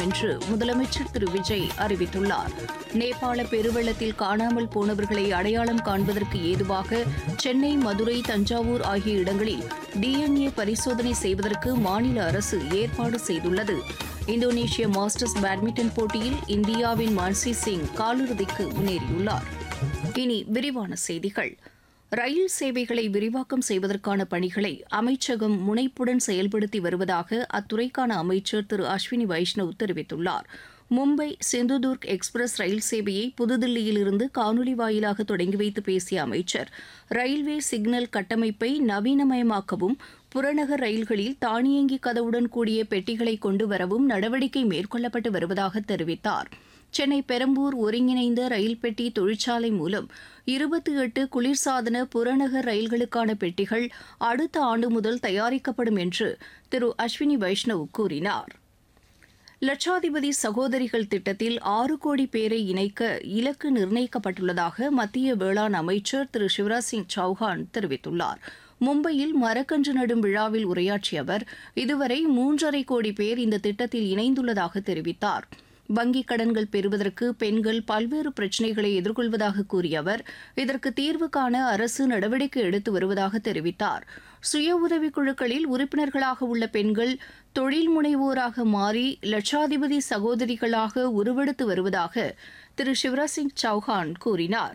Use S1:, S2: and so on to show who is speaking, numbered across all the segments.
S1: என்று முதலமைச்சர் திரு விஜய் அறிவித்துள்ளார் நேபாள பெருவெள்ளத்தில் காணாமல் போனவர்களை அடையாளம் காண்பதற்கு ஏதுவாக சென்னை மதுரை தஞ்சாவூர் ஆகிய இடங்களில் டிஎன்ஏ பரிசோதனை செய்வதற்கு மாநில அரசு ஏற்பாடு செய்துள்ளது இந்தோனேஷிய மாஸ்டர்ஸ் பேட்மிண்டன் போட்டியில் இந்தியாவின் மான்சி சிங் காலிறுதிக்கு முன்னேறியுள்ளார் இனி விரிவான செய்திகள் ரயில் சேவைகளை விரிவாக்கம் செய்வதற்கான பணிகளை அமைச்சகம் முனைப்புடன் செயல்படுத்தி வருவதாக அத்துறைக்கான அமைச்சர் திரு அஸ்வினி வைஷ்ணவ் தெரிவித்துள்ளார் மும்பை சிந்துதுர்க் எக்ஸ்பிரஸ் ரயில் சேவையை புதுதில்லியிலிருந்து காணொலி வாயிலாக தொடங்கி வைத்து பேசிய அமைச்சர் ரயில்வே சிக்னல் கட்டமைப்பை நவீனமயமாக்கவும் புறநகர் ரயில்களில் தானியங்கி கதவுடன் கூடிய பெட்டிகளை கொண்டு வரவும் நடவடிக்கை மேற்கொள்ளப்பட்டு வருவதாக தெரிவித்தார் சென்னை பெரம்பூர் ஒருங்கிணைந்த ரயில் பெட்டி தொழிற்சாலை மூலம் இருபத்தி எட்டு குளிர்சாதன புறநகர் ரயில்களுக்கான பெட்டிகள் அடுத்த ஆண்டு முதல் தயாரிக்கப்படும் என்று திரு அஸ்வினி வைஷ்ணவ் கூறினார் லட்சாதிபதி சகோதரிகள் திட்டத்தில் ஆறு கோடி பேரை இணைக்க இலக்கு நிர்ணயிக்கப்பட்டுள்ளதாக மத்திய வேளாண் அமைச்சர் திரு சிவராஜ் சிங் சௌஹான் தெரிவித்துள்ளார் மும்பையில் மரக்கன்று நடும் விழாவில் உரையாற்றிய அவர் இதுவரை மூன்றரை கோடி பேர் இந்த திட்டத்தில் இணைந்துள்ளதாக தெரிவித்தார் வங்கிக் கடன்கள் பெறுவதற்கு பெண்கள் பல்வேறு பிரச்சினைகளை எதிர்கொள்வதாக கூறிய அவர் இதற்கு தீர்வு காண அரசு நடவடிக்கை எடுத்து வருவதாக தெரிவித்தார் சுய உதவிக் குழுக்களில் உறுப்பினர்களாக உள்ள பெண்கள் தொழில் முனைவோராக மாறி லட்சாதிபதி சகோதரிகளாக உருவெடுத்து வருவதாக திரு சிவராஜ் சிங் சௌஹான் கூறினார்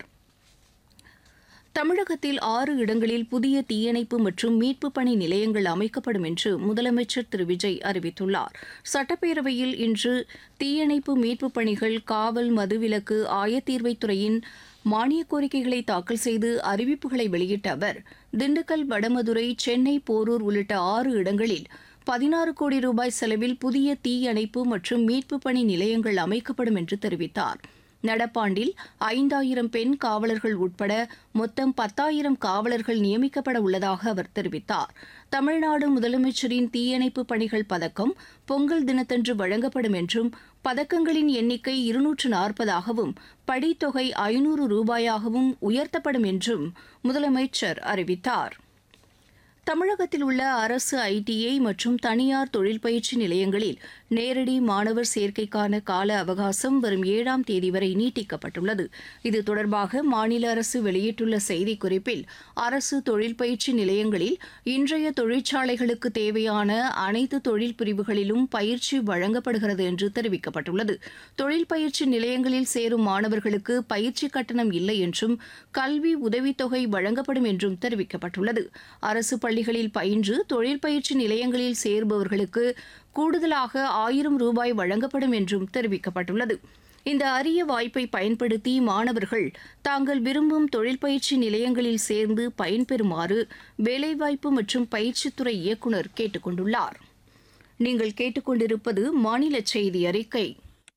S1: தமிழகத்தில் ஆறு இடங்களில் புதிய தீயணைப்பு மற்றும் மீட்புப் பணி நிலையங்கள் அமைக்கப்படும் என்று முதலமைச்சர் திரு விஜய் அறிவித்துள்ளார் சட்டப்பேரவையில் இன்று தீயணைப்பு மீட்புப் பணிகள் காவல் மதுவிலக்கு ஆயத்தீர்வைத்துறையின் மானியக் கோரிக்கைகளை தாக்கல் செய்து அறிவிப்புகளை வெளியிட்ட அவர் திண்டுக்கல் வடமதுரை சென்னை போரூர் உள்ளிட்ட ஆறு இடங்களில் பதினாறு கோடி ரூபாய் செலவில் புதிய தீயணைப்பு மற்றும் மீட்புப் பணி நிலையங்கள் அமைக்கப்படும் என்று தெரிவித்தார் நடப்பாண்டில் ஐந்தாயிரம் பெண் காவலர்கள் உட்பட மொத்தம் பத்தாயிரம் காவலர்கள் நியமிக்கப்பட உள்ளதாக அவர் தெரிவித்தார் தமிழ்நாடு முதலமைச்சரின் தீயணைப்பு பணிகள் பதக்கம் பொங்கல் தினத்தன்று வழங்கப்படும் என்றும் பதக்கங்களின் எண்ணிக்கை இருநூற்று நாற்பதாகவும் படித்தொகை ஐநூறு ரூபாயாகவும் உயர்த்தப்படும் என்றும் முதலமைச்சர் அறிவித்தார் தமிழகத்தில் உள்ள அரசு ஐடிஐ மற்றும் தனியார் தொழில் பயிற்சி நிலையங்களில் நேரடி மாணவர் சேர்க்கைக்கான கால அவகாசம் வரும் ஏழாம் தேதி வரை நீட்டிக்கப்பட்டுள்ளது இது தொடர்பாக மாநில அரசு வெளியிட்டுள்ள செய்திக்குறிப்பில் அரசு தொழில் பயிற்சி நிலையங்களில் இன்றைய தொழிற்சாலைகளுக்கு தேவையான அனைத்து தொழில் பிரிவுகளிலும் பயிற்சி வழங்கப்படுகிறது என்று தெரிவிக்கப்பட்டுள்ளது தொழில் பயிற்சி நிலையங்களில் சேரும் மாணவர்களுக்கு பயிற்சி கட்டணம் இல்லை என்றும் கல்வி உதவித்தொகை வழங்கப்படும் என்றும் தெரிவிக்கப்பட்டுள்ளது அரசு பள்ளிகளில் பயின்று தொழில் பயிற்சி நிலையங்களில் சேருபவர்களுக்கு கூடுதலாக ஆயிரம் ரூபாய் வழங்கப்படும் என்றும் தெரிவிக்கப்பட்டுள்ளது இந்த அரிய வாய்ப்பை பயன்படுத்தி மாணவர்கள் தாங்கள் விரும்பும் தொழில் பயிற்சி நிலையங்களில் சேர்ந்து பயன்பெறுமாறு வேலைவாய்ப்பு மற்றும் பயிற்சித்துறை இயக்குநர் கேட்டுக் கொண்டுள்ளார் நீங்கள் கேட்டுக்கொண்டிருப்பது மாநில செய்தி அறிக்கை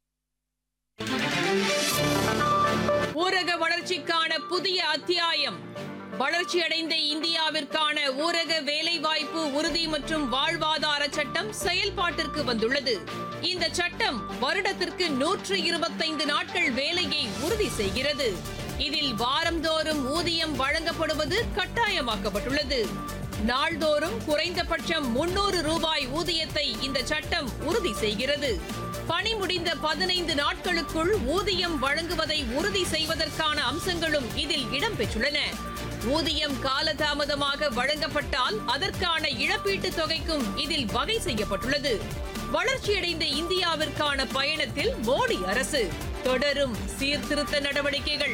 S2: ஊரக வளர்ச்சிக்கான புதிய அத்தியாயம் வளர்ச்சியடைந்த இந்தியாவிற்கான ஊரக வேலைவாய்ப்பு உறுதி மற்றும் வாழ்வாதார சட்டம் செயல்பாட்டிற்கு வந்துள்ளது இந்த சட்டம் வருடத்திற்கு நூற்று இருபத்தைந்து நாட்கள் வேலையை உறுதி செய்கிறது இதில் வாரந்தோறும் ஊதியம் வழங்கப்படுவது கட்டாயமாக்கப்பட்டுள்ளது நாள்தோறும் குறைந்தபட்சம் முன்னூறு ரூபாய் ஊதியத்தை இந்த சட்டம் உறுதி செய்கிறது பணி முடிந்த பதினைந்து நாட்களுக்குள் ஊதியம் வழங்குவதை உறுதி செய்வதற்கான அம்சங்களும் இதில் இடம்பெற்றுள்ளன ஊதியம் காலதாமதமாக வழங்கப்பட்டால் அதற்கான இழப்பீட்டுத் தொகைக்கும் இதில் வகை செய்யப்பட்டுள்ளது வளர்ச்சியடைந்த இந்தியாவிற்கான பயணத்தில் மோடி அரசு தொடரும் சீர்திருத்த நடவடிக்கைகள்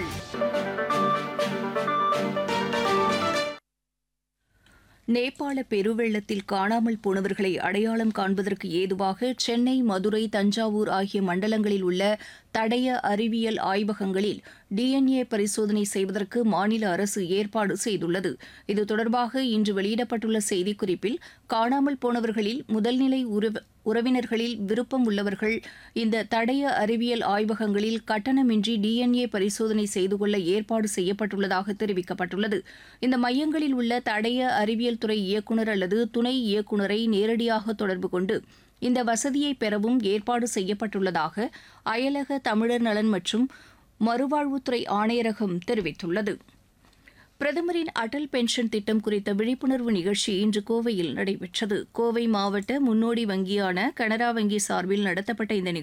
S1: நேபாள பெருவெள்ளத்தில் காணாமல் போனவர்களை அடையாளம் காண்பதற்கு ஏதுவாக சென்னை மதுரை தஞ்சாவூர் ஆகிய மண்டலங்களில் உள்ள தடய அறிவியல் ஆய்வகங்களில் டிஎன்ஏ பரிசோதனை செய்வதற்கு மாநில அரசு ஏற்பாடு செய்துள்ளது இது தொடர்பாக இன்று வெளியிடப்பட்டுள்ள செய்திக்குறிப்பில் காணாமல் போனவர்களில் முதல்நிலை உறவு உறவினர்களில் விருப்பம் உள்ளவர்கள் இந்த தடய அறிவியல் ஆய்வகங்களில் கட்டணமின்றி டிஎன்ஏ பரிசோதனை செய்து கொள்ள ஏற்பாடு செய்யப்பட்டுள்ளதாக தெரிவிக்கப்பட்டுள்ளது இந்த மையங்களில் உள்ள தடய அறிவியல் துறை இயக்குநர் அல்லது துணை இயக்குநரை நேரடியாக தொடர்பு கொண்டு இந்த வசதியை பெறவும் ஏற்பாடு செய்யப்பட்டுள்ளதாக அயலக தமிழர் நலன் மற்றும் மறுவாழ்வுத்துறை ஆணையரகம் தெரிவித்துள்ளது பிரதமரின் அடல் பென்ஷன் திட்டம் குறித்த விழிப்புணர்வு நிகழ்ச்சி இன்று கோவையில் நடைபெற்றது கோவை மாவட்ட முன்னோடி வங்கியான கனரா வங்கி சார்பில் நடத்தப்பட்ட இந்த